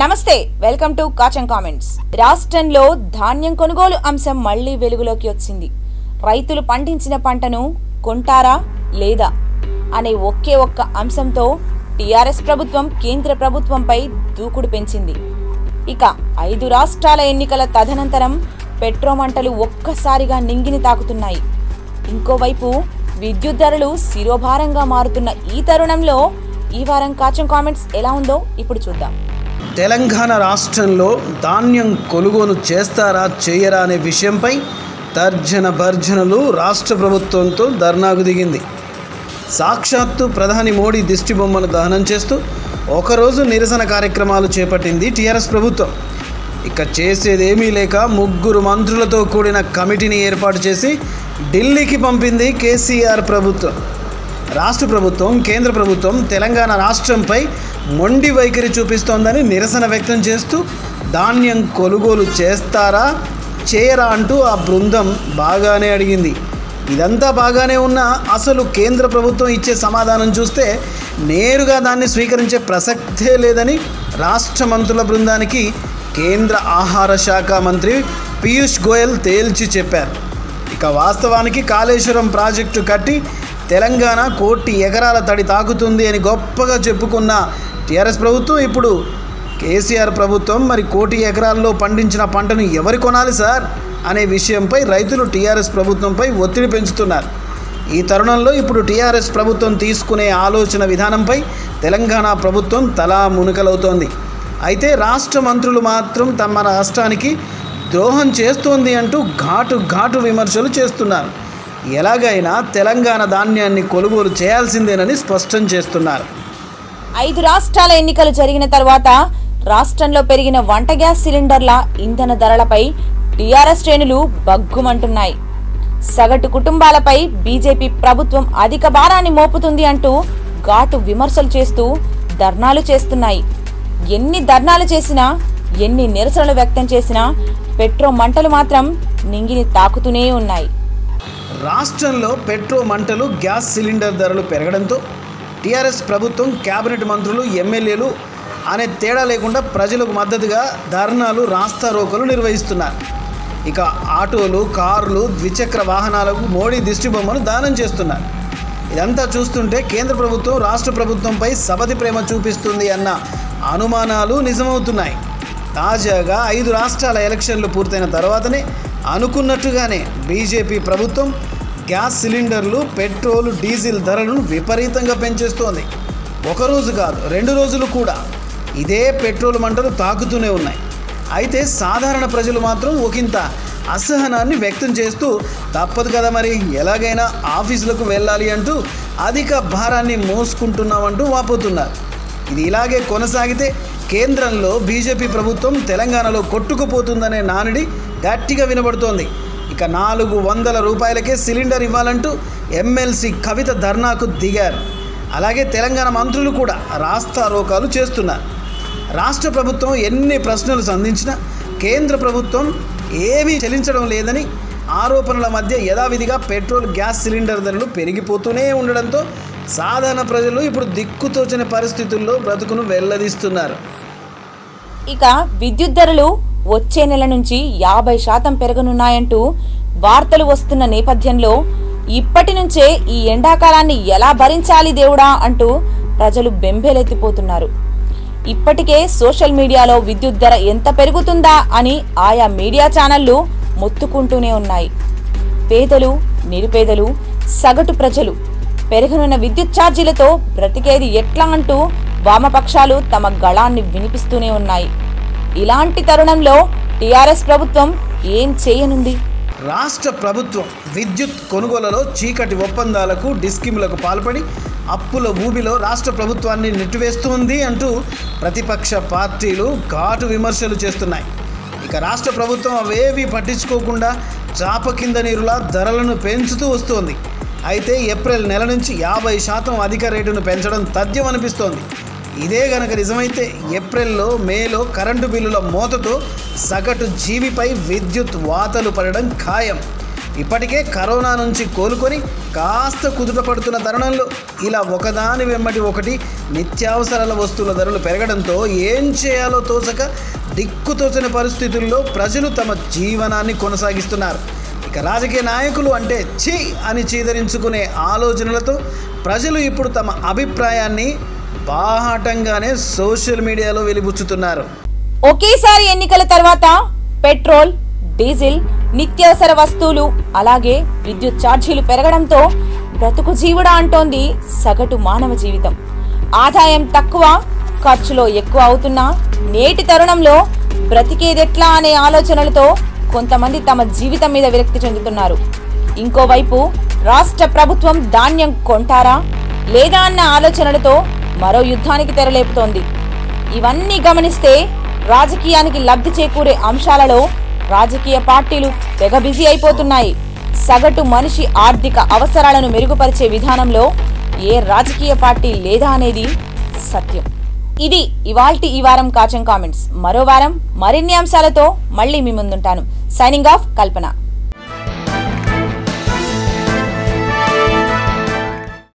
నమస్తే welcome to కాచన్ comments రాష్ట్రంలో ధాన్యం కొనుగోలు అంశం మళ్లీ వెలుగులోకి వచ్చింది రైతులు పండించిన పంటను కొంటారా లేదా అనే ఒకే ఒక్క అంశంతో టీఆర్ఎస్ ప్రభుత్వం కేంద్ర ప్రభుత్వంపై దూకుడు పెంచింది ఇక ఐదు రాష్ట్రాల ఎన్నికల తదనంతరం పెట్రో మంటలు ఒక్కసారిగా నింగిని తాకుతున్నాయి ఇంకోవైపు విద్యుత్ ధరలు శిరోభారంగా మారుతున్న ఈ తరుణంలో ఈ వారం కాచం కామెంట్స్ ఎలా ఉందో ఇప్పుడు చూద్దాం తెలంగాణ రాష్ట్రంలో ధాన్యం కొనుగోలు చేస్తారా చేయరా అనే విషయంపై తర్జన భర్జనలు రాష్ట్ర ప్రభుత్వంతో ధర్నాకు దిగింది సాక్షాత్తు ప్రధాని మోడీ దిష్టి బొమ్మను దహనం చేస్తూ ఒకరోజు నిరసన కార్యక్రమాలు చేపట్టింది టీఆర్ఎస్ ప్రభుత్వం ఇక చేసేదేమీ లేక ముగ్గురు మంత్రులతో కూడిన కమిటీని ఏర్పాటు చేసి ఢిల్లీకి పంపింది కేసీఆర్ ప్రభుత్వం రాష్ట్ర ప్రభుత్వం కేంద్ర ప్రభుత్వం తెలంగాణ రాష్ట్రంపై మొండి వైఖరి చూపిస్తోందని నిరసన వ్యక్తం చేస్తూ ధాన్యం కొనుగోలు చేస్తారా చేయరా అంటూ ఆ బృందం బాగానే అడిగింది ఇదంతా బాగానే ఉన్నా అసలు కేంద్ర ప్రభుత్వం ఇచ్చే సమాధానం చూస్తే నేరుగా దాన్ని స్వీకరించే ప్రసక్తే లేదని రాష్ట్ర మంత్రుల బృందానికి కేంద్ర ఆహార శాఖ మంత్రి పీయూష్ గోయల్ తేల్చి చెప్పారు ఇక వాస్తవానికి కాళేశ్వరం ప్రాజెక్టు కట్టి తెలంగాణ కోటి ఎకరాల తడి తాకుతుంది అని గొప్పగా చెప్పుకున్న టీఆర్ఎస్ ప్రభుత్వం ఇప్పుడు కేసీఆర్ ప్రభుత్వం మరి కోటి ఎకరాల్లో పండించిన పంటను ఎవరు కొనాలి సార్ అనే విషయంపై రైతులు టీఆర్ఎస్ ప్రభుత్వంపై ఒత్తిడి పెంచుతున్నారు ఈ తరుణంలో ఇప్పుడు టీఆర్ఎస్ ప్రభుత్వం తీసుకునే ఆలోచన విధానంపై తెలంగాణ ప్రభుత్వం తలా మునుకలవుతోంది అయితే రాష్ట్ర మంత్రులు మాత్రం తమ రాష్ట్రానికి ద్రోహం చేస్తోంది అంటూ ఘాటు ఘాటు విమర్శలు చేస్తున్నారు ఎలాగైనా తెలంగాణ ధాన్యాన్ని కొనుగోలు చేయాల్సిందేనని స్పష్టం చేస్తున్నారు ఐదు రాష్ట్రాల ఎన్నికలు జరిగిన తర్వాత రాష్ట్రంలో పెరిగిన వంట గ్యాస్ సిలిండర్ల ఇంధన ధరలపై టీఆర్ఎస్ శ్రేణులు బగ్గుమంటున్నాయి సగటు కుటుంబాలపై బీజేపీ ప్రభుత్వం అధిక భారాన్ని మోపుతుంది అంటూ ఘాటు విమర్శలు చేస్తూ ధర్నాలు చేస్తున్నాయి ఎన్ని ధర్నాలు చేసినా ఎన్ని నిరసనలు వ్యక్తం చేసినా పెట్రో మంటలు మాత్రం నింగిని తాకుతూనే ఉన్నాయి రాష్ట్రంలో పెట్రో మంటలు గ్యాస్ సిలిండర్ ధరలు పెరగడంతో టీఆర్ఎస్ ప్రభుత్వం కేబినెట్ మంత్రులు ఎమ్మెల్యేలు అనే తేడా లేకుండా ప్రజలకు మద్దతుగా ధర్నాలు రాస్తారోకలు నిర్వహిస్తున్నారు ఇక ఆటోలు కార్లు ద్విచక్ర వాహనాలకు మోడీ దిష్టి బొమ్మను దానం చేస్తున్నారు ఇదంతా చూస్తుంటే కేంద్ర ప్రభుత్వం రాష్ట్ర ప్రభుత్వంపై సబతి ప్రేమ చూపిస్తుంది అన్న అనుమానాలు నిజమవుతున్నాయి తాజాగా ఐదు రాష్ట్రాల ఎలక్షన్లు పూర్తయిన తర్వాతనే అనుకున్నట్టుగానే బీజేపీ ప్రభుత్వం గ్యాస్ సిలిండర్లు పెట్రోల్ డీజిల్ ధరలను విపరీతంగా పెంచేస్తోంది ఒకరోజు కాదు రెండు రోజులు కూడా ఇదే పెట్రోల్ మంటలు తాకుతూనే ఉన్నాయి అయితే సాధారణ ప్రజలు మాత్రం ఒకంత అసహనాన్ని వ్యక్తం చేస్తూ తప్పదు కదా మరి ఎలాగైనా ఆఫీసులకు వెళ్ళాలి అంటూ అధిక భారాన్ని మోసుకుంటున్నామంటూ వాపోతున్నారు ఇది ఇలాగే కొనసాగితే కేంద్రంలో బీజేపీ ప్రభుత్వం తెలంగాణలో కొట్టుకుపోతుందనే నానుడి గట్టిగా వినబడుతోంది ఇక నాలుగు వందల రూపాయలకే సిలిండర్ ఇవ్వాలంటూ ఎమ్మెల్సీ కవిత ధర్నాకు దిగారు అలాగే తెలంగాణ మంత్రులు కూడా రాస్తారోకాలు చేస్తున్నారు రాష్ట్ర ప్రభుత్వం ఎన్ని ప్రశ్నలు సంధించినా కేంద్ర ప్రభుత్వం ఏమీ చెల్లించడం లేదని ఆరోపణల మధ్య యథావిధిగా పెట్రోల్ గ్యాస్ సిలిండర్ ధరలు పెరిగిపోతూనే ఉండడంతో సాధారణ ప్రజలు ఇప్పుడు దిక్కుతోచని పరిస్థితుల్లో బ్రతుకును వెల్లదీస్తున్నారు ఇక విద్యుత్ ధరలు వచ్చే నెల నుంచి యాభై శాతం పెరగనున్నాయంటూ వార్తలు వస్తున్న నేపథ్యంలో ఇప్పటి నుంచే ఈ ఎండాకాలాన్ని ఎలా భరించాలి దేవుడా అంటూ ప్రజలు బెంబేలెత్తిపోతున్నారు ఇప్పటికే సోషల్ మీడియాలో విద్యుత్ ధర ఎంత పెరుగుతుందా అని ఆయా మీడియా ఛానళ్లు మొత్తుకుంటూనే ఉన్నాయి పేదలు నిరుపేదలు సగటు ప్రజలు పెరగనున్న విద్యుత్ ఛార్జీలతో బ్రతికేది ఎట్లా అంటూ వామపక్షాలు తమ గళాన్ని వినిపిస్తూనే ఉన్నాయి ఇలాంటి తరుణంలో టీఆర్ఎస్ ప్రభుత్వం ఏం చేయనుంది రాష్ట్ర ప్రభుత్వం విద్యుత్ కొనుగోలులో చీకటి ఒప్పందాలకు డిస్కిమ్లకు పాల్పడి అప్పుల ఊబిలో రాష్ట్ర ప్రభుత్వాన్ని నెట్టివేస్తుంది అంటూ ప్రతిపక్ష పార్టీలు ఘాటు విమర్శలు చేస్తున్నాయి ఇక రాష్ట్ర ప్రభుత్వం అవేవి పట్టించుకోకుండా చాప కింద నీరులా ధరలను పెంచుతూ వస్తోంది అయితే ఏప్రిల్ నెల నుంచి యాభై శాతం అధిక రేటును పెంచడం తథ్యం అనిపిస్తోంది ఇదే గనక నిజమైతే ఏప్రిల్లో మేలో కరెంటు బిల్లుల మోతతో సగటు జీవిపై విద్యుత్ వాతలు పడడం ఖాయం ఇప్పటికే కరోనా నుంచి కోలుకొని కాస్త కుదుట పడుతున్న తరుణంలో ఇలా ఒకదాని వెంబడి ఒకటి నిత్యావసరాల వస్తువుల ధరలు పెరగడంతో ఏం చేయాలో తోచక దిక్కుతోచని పరిస్థితుల్లో ప్రజలు తమ జీవనాన్ని కొనసాగిస్తున్నారు ఇక రాజకీయ నాయకులు అంటే ఛీ అని చీదరించుకునే ఆలోచనలతో ప్రజలు ఇప్పుడు తమ అభిప్రాయాన్ని బాహాటంగానే సోషల్ మీడియాలో వెలిబుచ్చుతున్నారు ఒకేసారి ఎన్నికల తర్వాత పెట్రోల్ డీజిల్ నిత్యావసర వస్తువులు అలాగే విద్యుత్ ఛార్జీలు పెరగడంతో బ్రతుకు జీవుడా అంటోంది సగటు మానవ జీవితం ఆదాయం తక్కువ ఖర్చులో ఎక్కువ అవుతున్నా నేటి తరుణంలో బ్రతికేదెట్లా అనే ఆలోచనలతో కొంతమంది తమ జీవితం మీద విరక్తి చెందుతున్నారు ఇంకోవైపు రాష్ట్ర ప్రభుత్వం ధాన్యం కొంటారా లేదా అన్న ఆలోచనలతో మరో యుద్ధానికి తెరలేపుతోంది ఇవన్నీ గమనిస్తే రాజకీయానికి లబ్ధి చేకూరే అంశాలలో రాజకీయ పార్టీలు తెగ బిజీ అయిపోతున్నాయి సగటు మనిషి ఆర్థిక అవసరాలను మెరుగుపరిచే విధానంలో ఏ రాజకీయ పార్టీ లేదా అనేది సత్యం ఇది ఇవాల్టి ఈ వారం కాచం కామెంట్స్ మరో వారం మరిన్ని అంశాలతో మళ్ళీ మీ ముందుంటాను సైనింగ్ ఆఫ్ కల్పన